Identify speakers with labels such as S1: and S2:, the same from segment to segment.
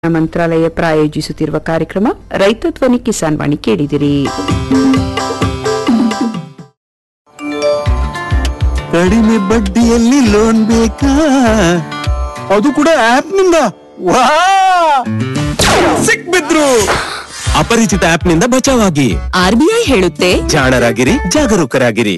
S1: ಮಂತ್ರಾಲಯ ಪ್ರಾಯೋಜಿಸುತ್ತಿರುವ ಕಾರ್ಯಕ್ರಮ ರೈತ ಧ್ವನಿ ಕಿಸಾನ್ ವಾಣಿ ಕೇಳಿದಿರಿ
S2: ಕಡಿಮೆ ಬಡ್ಡಿಯಲ್ಲಿ ಲೋನ್ ಬೇಕಾ ಅದು ಕೂಡ ಆಪ್ ನಿಂದ ವಾ ಸಿಕ್ಬಿದ್ರು ಅಪರಿಚಿತ ಆಪ್ ನಿಂದ ಬಚಾವಾಗಿ
S3: ಆರ್ಬಿಐ ಹೇಳುತ್ತೆ
S2: ಜಾಣರಾಗಿರಿ ಜಾಗರೂಕರಾಗಿರಿ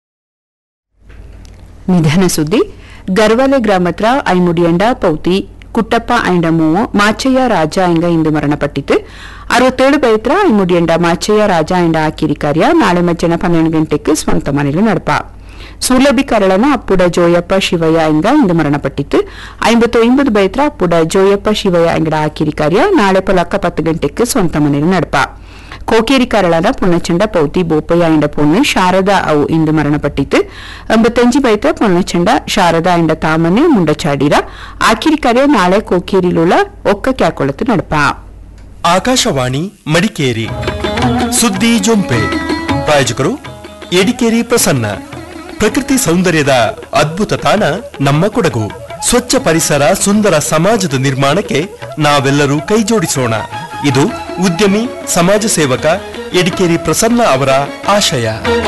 S1: ನಿಧನ ಸುದ್ದಿ ಗರ್ವಾಲೆ ಗ್ರಾಮತ್ರ ಐಮುಡಿಯಂಡ ಪೌತಿ ಕುಟ್ಟಪ್ಪ ಐಂಡ ಮೂವು ಮಾಚಯ್ಯ ರಾಜ ಎಂಗ ಇಂದು ಮರಣಪಟ್ಟಿತು ಅರವತ್ತೇಳು ಬೈತ್ರ ಐಮುಡಿಯಂಡ ಮಾಚಯ್ಯ ರಾಜ ಎಂಡ ಆಕಿರಿ ಕಾರ್ಯ ನಾಳೆ ಮಧ್ಯಾಹ್ನ ಪನ್ನೆರಡು ಗಂಟೆಗೆ ಸ್ವಂತ ಮನೆಯಲ್ಲಿ ನಡಪ ಸೂಲಭಿ ಕರಳನ ಅಪ್ಪುಡ ಜೋಯಪ್ಪ ಶಿವಯ್ಯ ಎಂಗ ಇಂದು ಮರಣಪಟ್ಟಿತ್ತು ಐಂಬತ್ತೊಂಬತ್ತು ಬೈತ್ರ ಅಪ್ಪುಡ ಜೋಯಪ್ಪ ಶಿವಯ್ಯ ಎಂಗಡ ಆಕಿರಿ ಕಾರ್ಯ ನಾಳೆ ಪೊಲಕ್ಕ ಪತ್ತು ಗಂಟೆಗೆ ಸ್ವಂತ ಮನೆಯಲ್ಲಿ ನಡಪ ಕೋಕೇರಿ ಕರಳದ ಪುನ್ನಚಂಡ ಪೌತಿ ಬೋಪಯ್ಯ ಎಂಡ ಪೊಣ್ಣು ಶಾರದಾ ಅವು ಇಂದು ಮರಣಪಟ್ಟಿತು ಎಂಬತ್ತಂಜಿ ಬೈತ ಪೊನ್ನಚಂಡ ಶಾರದಾ ಎಂಡ ತಾಮನೆ ಮುಂಡಚಾಡಿರ ಆಕಿರಿ ಕಾರ್ಯ ನಾಳೆ ಕೋಕೇರಿಲುಳ ಒಕ್ಕ ಕ್ಯಾಕೊಳತು ನಡಪ
S4: ಆಕಾಶವಾಣಿ ಮಡಿಕೇರಿ ಸುದ್ದಿ ಜೊಂಪೆ ಪ್ರಾಯೋಜಕರು ಎಡಿಕೇರಿ ಪ್ರಸನ್ನ ಪ್ರಕೃತಿ ಸೌಂದರ್ಯದ ಅದ್ಭುತ ತಾಣ ನಮ್ಮ ಕೊಡಗು ಸ್ವಚ್ಛ ಪರಿಸರ ಸುಂದರ ಸಮಾಜದ ನಿರ್ಮಾಣಕ್ಕೆ ನಾವೆಲ್ಲರೂ ಕೈಜೋಡಿಸೋಣ ಇದು ಉದ್ಯಮಿ ಸಮಾಜ ಸೇವಕ ಎಡಿಕೇರಿ ಪ್ರಸನ್ನ ಅವರ ಆಶಯ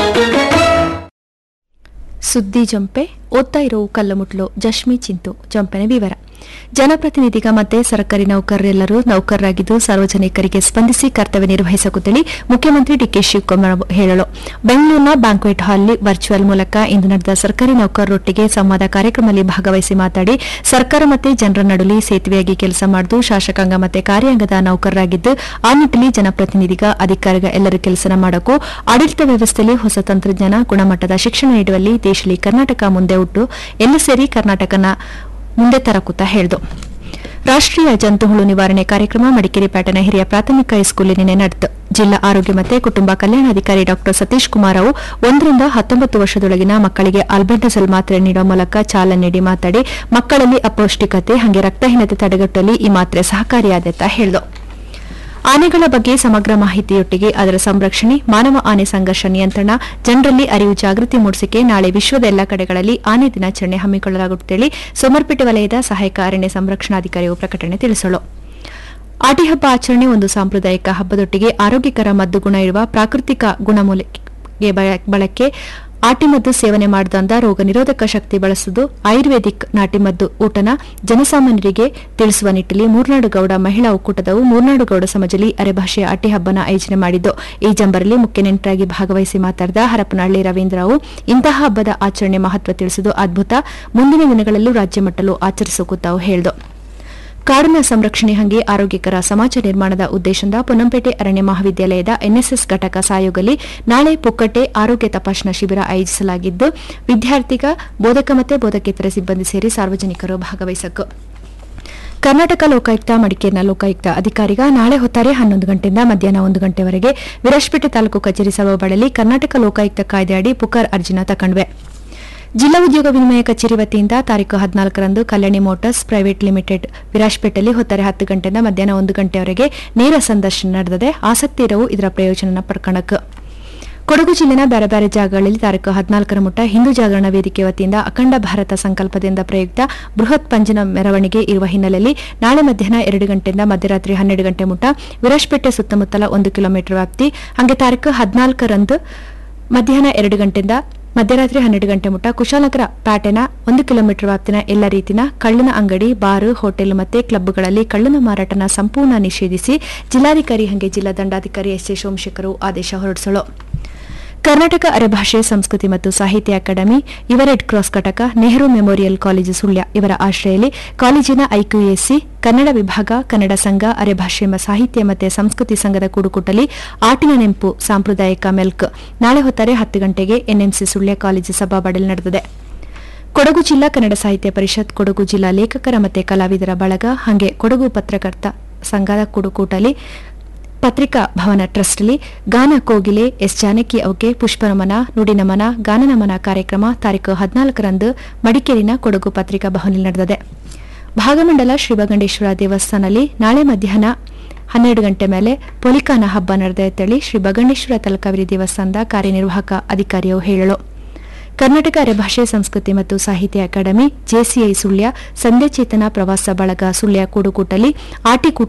S5: ಸುದ್ದಿ ಜಂಪೆ ಓದ್ತಾ ಇರೋ ಕಲ್ಲುಮುಟ್ಲು ಜಶ್ಮಿ ಚಿಂತು ಜಂಪೆನ ವಿವರ ಜನಪ್ರತಿನಿಧಿಗ ಮತ್ತೆ ಸರ್ಕಾರಿ ನೌಕರರೆಲ್ಲರೂ ನೌಕರರಾಗಿದ್ದು ಸಾರ್ವಜನಿಕರಿಗೆ ಸ್ಪಂದಿಸಿ ಕರ್ತವ್ಯ ನಿರ್ವಹಿಸಕುತ್ತೇಳಿ ಮುಖ್ಯಮಂತ್ರಿ ಡಿಕೆ ಶಿವಕುಮಾರ್ ಹೇಳಲು ಬೆಂಗಳೂರಿನ ಬ್ಯಾಂಕ್ವೆಟ್ ಹಾಲ್ನಲ್ಲಿ ವರ್ಚುವಲ್ ಮೂಲಕ ಇಂದು ನಡೆದ ಸರ್ಕಾರಿ ನೌಕರರೊಟ್ಟಿಗೆ ಸಂವಾದ ಕಾರ್ಯಕ್ರಮದಲ್ಲಿ ಭಾಗವಹಿಸಿ ಮಾತಾಡಿ ಸರ್ಕಾರ ಮತ್ತೆ ಜನರ ನಡುವೆ ಸೇತುವೆಯಾಗಿ ಕೆಲಸ ಮಾಡುದು ಶಾಸಕಾಂಗ ಮತ್ತೆ ಕಾರ್ಯಾಂಗದ ನೌಕರರಾಗಿದ್ದು ಆ ನಿಟ್ಟಿನಲ್ಲಿ ಜನಪ್ರತಿನಿಧಿಗ ಅಧಿಕಾರಿಗ ಎಲ್ಲರೂ ಕೆಲಸ ಮಾಡಕ್ಕೂ ಆಡಳಿತ ವ್ಯವಸ್ಥೆಯಲ್ಲಿ ಹೊಸ ತಂತ್ರಜ್ಞಾನ ಗುಣಮಟ್ಟದ ಶಿಕ್ಷಣ ನೀಡುವಲ್ಲಿ ದೇಶದಲ್ಲಿ ಕರ್ನಾಟಕ ಮುಂದೆ ಉಟ್ಟು ಎಲ್ಲ ಸೇರಿ ಕರ್ನಾಟಕನ ಮುಂದೆ ತರಕುತ್ತ ಹೇಳಿದು ರಾಷ್ಟ್ರೀಯ ಜಂತುಹುಳು ನಿವಾರಣೆ ಕಾರ್ಯಕ್ರಮ ಮಡಿಕೇರಿ ಪ್ಯಾಟನ ಹಿರಿಯ ಪ್ರಾಥಮಿಕ ಹೈಸ್ಕೂಲ್ ನಿನ್ನೆ ನಡೆಯಿತು ಜಿಲ್ಲಾ ಆರೋಗ್ಯ ಮತ್ತು ಕುಟುಂಬ ಕಲ್ಯಾಣಾಧಿಕಾರಿ ಡಾ ಸತೀಶ್ ಕುಮಾರ್ ಅವರು ಒಂದರಿಂದ ಹತ್ತೊಂಬತ್ತು ವರ್ಷದೊಳಗಿನ ಮಕ್ಕಳಿಗೆ ಆಲ್ಬೆಂಡಸಲ್ ಮಾತ್ರೆ ನೀಡುವ ಮೂಲಕ ಚಾಲನೆ ನೀಡಿ ಮಾತಾಡಿ ಮಕ್ಕಳಲ್ಲಿ ಅಪೌಷ್ಟಿಕತೆ ಹಾಗೆ ರಕ್ತಹೀನತೆ ತಡೆಗಟ್ಟುವಲ್ಲಿ ಈ ಮಾತ್ರೆ ಸಹಕಾರಿಯಾದೆಂತ ಹೇಳಿದರು ಆನೆಗಳ ಬಗ್ಗೆ ಸಮಗ್ರ ಮಾಹಿತಿಯೊಟ್ಟಿಗೆ ಅದರ ಸಂರಕ್ಷಣೆ ಮಾನವ ಆನೆ ಸಂಘರ್ಷ ನಿಯಂತ್ರಣ ಜನರಲ್ಲಿ ಅರಿವು ಜಾಗೃತಿ ಮೂಡಿಸಿಕೆ ನಾಳೆ ವಿಶ್ವದ ಎಲ್ಲ ಕಡೆಗಳಲ್ಲಿ ಆನೆ ದಿನಾಚರಣೆ ಹಮ್ಮಿಕೊಳ್ಳಲಾಗುತ್ತೇಳಿ ಸೋಮರ್ಪೇಟೆ ವಲಯದ ಸಹಾಯಕ ಅರಣ್ಯ ಸಂರಕ್ಷಣಾಧಿಕಾರಿಯು ಪ್ರಕಟಣೆ ತಿಳಿಸಲು ಆಟಿ ಹಬ್ಬ ಆಚರಣೆ ಒಂದು ಸಾಂಪ್ರದಾಯಿಕ ಹಬ್ಬದೊಟ್ಟಿಗೆ ಆರೋಗ್ಯಕರ ಮದ್ದು ಗುಣ ಇರುವ ಪ್ರಾಕೃತಿಕ ಗುಣಮೂಲಿಕೆ ಬಳ- ಬಳಕೆ ಆಟಿಮದ್ದು ಸೇವನೆ ಮಾಡಿದಂದ ರೋಗ ನಿರೋಧಕ ಶಕ್ತಿ ಬಳಸುವುದು ಆಯುರ್ವೇದಿಕ್ ನಾಟಿಮದ್ದು ಊಟನ ಜನಸಾಮಾನ್ಯರಿಗೆ ತಿಳಿಸುವ ನಿಟ್ಟಿನಲ್ಲಿ ಮೂರ್ನಾಡು ಗೌಡ ಮಹಿಳಾ ಒಕ್ಕೂಟದವು ಮೂರ್ನಾಡು ಗೌಡ ಸಮಾಜದಲ್ಲಿ ಅರೆಭಾಷೆಯ ಅಟ್ಟಿ ಹಬ್ಬನ ಆಯೋಜನೆ ಮಾಡಿದ್ದು ಈ ಜಂಬರಲ್ಲಿ ಮುಖ್ಯ ನೆಂಟರಾಗಿ ಭಾಗವಹಿಸಿ ಮಾತನಾಡಿದ ಹರಪನಹಳ್ಳಿ ರವೀಂದ್ರ ರಾವು ಇಂತಹ ಹಬ್ಬದ ಆಚರಣೆ ಮಹತ್ವ ತಿಳಿಸುವುದು ಅದ್ಭುತ ಮುಂದಿನ ದಿನಗಳಲ್ಲೂ ರಾಜ್ಯ ಮಟ್ಟಲು ಆಚರಿಸುವ ತಾವು ಹೇಳಿದರು ಕಾಡಿನ ಸಂರಕ್ಷಣೆ ಹಂಗೆ ಆರೋಗ್ಯಕರ ಸಮಾಜ ನಿರ್ಮಾಣದ ಉದ್ದೇಶದಿಂದ ಪೊನ್ನಂಪೇಟೆ ಅರಣ್ಯ ಮಹಾವಿದ್ಯಾಲಯದ ಎನ್ಎಸ್ಎಸ್ ಘಟಕ ಸಹಯೋಗದಲ್ಲಿ ನಾಳೆ ಪುಕ್ಕಟ್ಟೆ ಆರೋಗ್ಯ ತಪಾಸಣಾ ಶಿಬಿರ ಆಯೋಜಿಸಲಾಗಿದ್ದು ವಿದ್ಯಾರ್ಥಿಗ ಬೋಧಕ ಮತ್ತು ಬೋಧಕೇತರ ಸಿಬ್ಬಂದಿ ಸೇರಿ ಸಾರ್ವಜನಿಕರು ಭಾಗವಹಿಸಕು ಕರ್ನಾಟಕ ಲೋಕಾಯುಕ್ತ ಮಡಿಕೇರಿನ ಲೋಕಾಯುಕ್ತ ಅಧಿಕಾರಿಗ ನಾಳೆ ಹೊತ್ತಾರೆ ಹನ್ನೊಂದು ಗಂಟೆಯಿಂದ ಮಧ್ಯಾಹ್ನ ಒಂದು ಗಂಟೆವರೆಗೆ ವಿರಾಜಪೇಟೆ ತಾಲೂಕು ಕಚೇರಿ ಸಭಾಬಳಲಿ ಕರ್ನಾಟಕ ಲೋಕಾಯುಕ್ತ ಕಾಯ್ದೆ ಅಡಿ ಪುಕಾರ್ ಅರ್ಜಿನ ತಕಂಡ್ವೆ ಜಿಲ್ಲಾ ಉದ್ಯೋಗ ವಿನಿಮಯ ಕಚೇರಿ ವತಿಯಿಂದ ತಾರೀಕು ಹದಿನಾಲ್ಕರಂದು ಕಲ್ಯಾಣಿ ಮೋಟಾರ್ಸ್ ಪ್ರೈವೇಟ್ ಲಿಮಿಟೆಡ್ ವಿರಾಜಪೇಟೆಯಲ್ಲಿ ಹೊತ್ತಾರೆ ಹತ್ತು ಗಂಟೆಯಿಂದ ಮಧ್ಯಾಹ್ನ ಒಂದು ಗಂಟೆವರೆಗೆ ನೇರ ಸಂದರ್ಶನ ನಡೆದಿದೆ ಆಸಕ್ತಿ ಇರವು ಇದರ ಪ್ರಯೋಜನ ಪಡ್ಕಣಕ್ಕೆ ಕೊಡಗು ಜಿಲ್ಲೆನ ಬೇರೆ ಬೇರೆ ಜಾಗಗಳಲ್ಲಿ ತಾರೀಕು ಹದಿನಾಲ್ಕರ ಮುಟ್ಟ ಹಿಂದೂ ಜಾಗರಣ ವೇದಿಕೆ ವತಿಯಿಂದ ಅಖಂಡ ಭಾರತ ಸಂಕಲ್ಪದಿಂದ ಪ್ರಯುಕ್ತ ಬೃಹತ್ ಪಂಜಿನ ಮೆರವಣಿಗೆ ಇರುವ ಹಿನ್ನೆಲೆಯಲ್ಲಿ ನಾಳೆ ಮಧ್ಯಾಹ್ನ ಎರಡು ಗಂಟೆಯಿಂದ ಮಧ್ಯರಾತ್ರಿ ಹನ್ನೆರಡು ಗಂಟೆ ಮುಟ್ಟ ವಿರಾಜಪೇಟೆ ಸುತ್ತಮುತ್ತಲ ಒಂದು ಕಿಲೋಮೀಟರ್ ವ್ಯಾಪ್ತಿ ಹಾಗೆ ತಾರೀಕು ಹದಿನಾಲ್ಕರಂದು ಮಧ್ಯಾಹ್ನ ಎರಡು ಗಂಟೆಯಿಂದ ಮಧ್ಯರಾತ್ರಿ ಹನ್ನೆರಡು ಗಂಟೆ ಮುಟ್ಟ ಕುಶಾಲನಗರ ಪ್ಯಾಟೆನ ಒಂದು ಕಿಲೋಮೀಟರ್ ವ್ಯಾಪ್ತಿನ ಎಲ್ಲ ರೀತಿನ ಕಳ್ಳನ ಅಂಗಡಿ ಬಾರು ಹೋಟೆಲ್ ಮತ್ತೆ ಕ್ಲಬ್ಗಳಲ್ಲಿ ಕಳ್ಳನ ಮಾರಾಟನ ಸಂಪೂರ್ಣ ನಿಷೇಧಿಸಿ ಜಿಲ್ಲಾಧಿಕಾರಿ ಹಾಗೆ ಜಿಲ್ಲಾ ದಂಡಾಧಿಕಾರಿ ಎಸ್ ಎ ಸೋಮಶೇಖರ್ ಆದೇಶ ಹೊರಡಿಸಲು ಕರ್ನಾಟಕ ಅರೆಭಾಷೆ ಸಂಸ್ಕೃತಿ ಮತ್ತು ಸಾಹಿತ್ಯ ಅಕಾಡೆಮಿ ಯುವ ರೆಡ್ ಕ್ರಾಸ್ ಘಟಕ ನೆಹರು ಮೆಮೋರಿಯಲ್ ಕಾಲೇಜು ಸುಳ್ಯ ಇವರ ಆಶ್ರಯಲ್ಲಿ ಕಾಲೇಜಿನ ಐಕ್ಯುಎಸ್ಸಿ ಕನ್ನಡ ವಿಭಾಗ ಕನ್ನಡ ಸಂಘ ಅರೆಭಾಷೆ ಎಂಬ ಸಾಹಿತ್ಯ ಮತ್ತು ಸಂಸ್ಕೃತಿ ಸಂಘದ ಕೂಡುಕುಟ್ಟಲಿ ಆಟಿನ ನೆಂಪು ಸಾಂಪ್ರದಾಯಿಕ ಮೆಲ್ಕ್ ನಾಳೆ ಹೊತ್ತಾರೆ ಹತ್ತು ಗಂಟೆಗೆ ಎನ್ಎಂಸಿ ಸುಳ್ಯ ಕಾಲೇಜು ಸಭಾಬಡಲಿ ನಡೆದಿದೆ ಕೊಡಗು ಜಿಲ್ಲಾ ಕನ್ನಡ ಸಾಹಿತ್ಯ ಪರಿಷತ್ ಕೊಡಗು ಜಿಲ್ಲಾ ಲೇಖಕರ ಮತ್ತು ಕಲಾವಿದರ ಬಳಗ ಹಾಗೆ ಕೊಡಗು ಪತ್ರಕರ್ತ ಸಂಘದ ಕುಡುಕೂಟಲಿ ಪತ್ರಿಕಾ ಭವನ ಟ್ರಸ್ಟ್ಲಿ ಗಾನ ಕೋಗಿಲೆ ಎಸ್ ಜಾನಕಿ ಅವಗೆ ಪುಷ್ಪನಮನ ನುಡಿನಮನ ಗಾನನಮನ ಕಾರ್ಯಕ್ರಮ ತಾರೀಕು ಹದಿನಾಲ್ಕರಂದು ಮಡಿಕೇರಿನ ಕೊಡಗು ಪತ್ರಿಕಾ ಭವನದಲ್ಲಿ ನಡೆದಿದೆ ಭಾಗಮಂಡಲ ಶ್ರೀಬಗಂಡೇಶ್ವರ ದೇವಸ್ಥಾನದಲ್ಲಿ ನಾಳೆ ಮಧ್ಯಾಹ್ನ ಹನ್ನೆರಡು ಗಂಟೆ ಮೇಲೆ ಪೊಲಿಕಾನ ಹಬ್ಬ ನಡೆದ ಶ್ರೀ ಬಗಂಡೇಶ್ವರ ತಲಕಾವೇರಿ ದೇವಸ್ಥಾನದ ಕಾರ್ಯನಿರ್ವಾಹಕ ಅಧಿಕಾರಿಯು ಹೇಳಲು ಕರ್ನಾಟಕ ಅರೆಭಾಷೆ ಸಂಸ್ಕೃತಿ ಮತ್ತು ಸಾಹಿತ್ಯ ಅಕಾಡೆಮಿ ಜೆಸಿಐ ಸುಳ್ಯ ಸಂಧ್ಯಚೇತನ ಪ್ರವಾಸ ಬಳಗ ಸುಳ್ಯ ಕೂಡುಕೂಟಲಿ ಆಟಿಕೂಟ